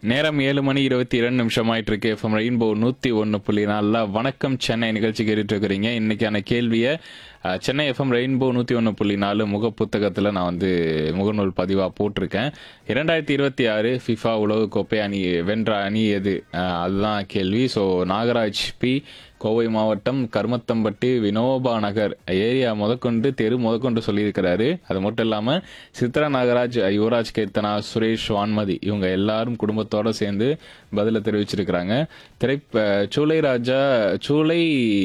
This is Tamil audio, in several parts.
நேரம் ஏழு மணி இருபத்தி இரண்டு நிமிஷம் ஆயிட்டு இருக்கு எஃப்எம் ரெயின்போ நூத்தி ஒன்னு புள்ளி நாலுல வணக்கம் சென்னை நிகழ்ச்சி கேட்டுட்டு இருக்கிறீங்க இன்னைக்கான கேள்வியை அஹ், சென்னை எஃப்எம் ரெயின்போ நூத்தி ஒன்னு புள்ளி நாலு முக புத்தகத்துல நான் வந்து முகநூல் பதிவா போட்டிருக்கேன் இரண்டாயிரத்தி இருபத்தி ஆறு ஃபிஃபா உலகக்கோப்பை அணி வென்ற அணி எது அஹ், அதுதான் கேள்வி ஸோ நாகராஜ் பி கோவை மாவட்டம் கருமத்தம்பட்டி வினோபா நகர் ஏரியா முதற்கொண்டு தெரு முதற்கொண்டு சொல்லியிருக்கிறாரு அது மட்டும் இல்லாம சித்ரா நாகராஜ் யுவராஜ் கீர்த்தனா சுரேஷ் வான்மதி இவங்க எல்லாரும் குடும்பத்தோட சேர்ந்து பதில தெரிவிச்சிருக்கிறாங்க திரை அஹ் சூலை ராஜா சூலை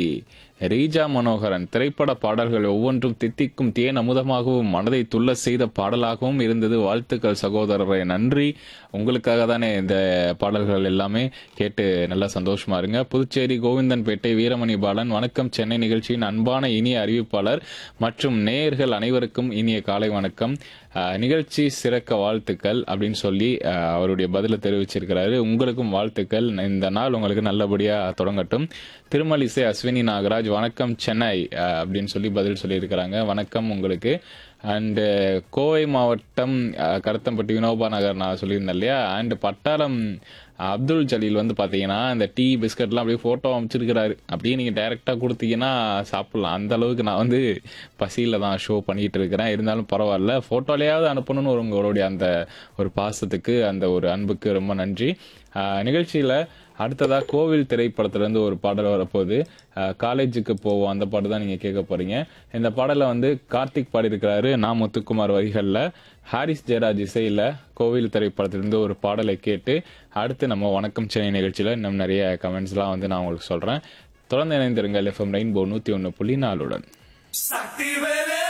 ரீஜா மனோகரன் திரைப்பட பாடல்கள் ஒவ்வொன்றும் தித்திக்கும் தேன் அமுதமாகவும் மனதை துள்ள செய்த பாடலாகவும் இருந்தது வாழ்த்துக்கள் சகோதரரை நன்றி உங்களுக்காக தானே இந்த பாடல்கள் எல்லாமே கேட்டு நல்லா சந்தோஷமா இருங்க புதுச்சேரி கோவிந்தன்பேட்டை வீரமணி பாலன் வணக்கம் சென்னை நிகழ்ச்சியின் அன்பான இனிய அறிவிப்பாளர் மற்றும் நேயர்கள் அனைவருக்கும் இனிய காலை வணக்கம் அஹ், நிகழ்ச்சி சிறக்க வாழ்த்துக்கள் அப்படின்னு சொல்லி அஹ், அவருடைய பதிலை தெரிவிச்சிருக்கிறாரு உங்களுக்கும் வாழ்த்துக்கள் இந்த நாள் உங்களுக்கு நல்லபடியா தொடங்கட்டும் திருமலிசை அஸ்வினி நாகராஜ் வணக்கம் சென்னை அஹ், அப்படின்னு சொல்லி பதில் சொல்லியிருக்கிறாங்க வணக்கம் உங்களுக்கு அண்டு கோவை மாவட்டம் அஹ், கருத்தம்பட்டி வினோபா நகர் நான் சொல்லியிருந்தேன் இல்லையா அண்ட் பட்டாளம் அப்துல் ஜலீல் வந்து பாத்தீங்கன்னா இந்த டீ பிஸ்கட்லாம் அப்படியே போட்டோ அமைச்சிருக்கிறாரு அப்படியே நீங்க டைரக்டா கொடுத்தீங்கன்னா சாப்பிடலாம் அந்த அளவுக்கு நான் வந்து பசியில தான் ஷோ பண்ணிட்டு இருக்கிறேன் இருந்தாலும் பரவாயில்ல போட்டோலையாவது அனுப்பணும்னு ஒரு உங்களுடைய அந்த ஒரு பாசத்துக்கு அந்த ஒரு அன்புக்கு ரொம்ப நன்றி ஆஹ் நிகழ்ச்சியில அடுத்ததா கோவில் திரைப்படத்துல இருந்து ஒரு பாடல் வரப்போகுது ஆஹ் காலேஜுக்கு போவோம் அந்த பாட்டு தான் நீங்க கேட்க போறீங்க இந்த பாடலை வந்து கார்த்திக் பாடியிருக்கிறாரு நான் முத்துக்குமார் வரிகள்ல ஹாரிஸ் ஜெயராஜ் இசையில கோவில் திரைப்படத்திலிருந்து ஒரு பாடலை கேட்டு அடுத்து நம்ம வணக்கம் சென்னை நிகழ்ச்சியில இன்னும் நிறைய கமெண்ட்ஸ்லாம் வந்து நான் உங்களுக்கு சொல்றேன் தொடர்ந்து இணைந்திருங்கள் எஃப்எம் ரெயின்போ நூத்தி ஒன்னு புள்ளி நாலுடன் சக்தி வேலு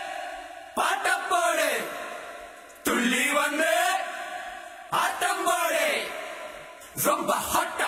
பாட்டம் போடு துள்ளி வந்து ஆட்டம் போடு ரொம்ப ஹாட்டா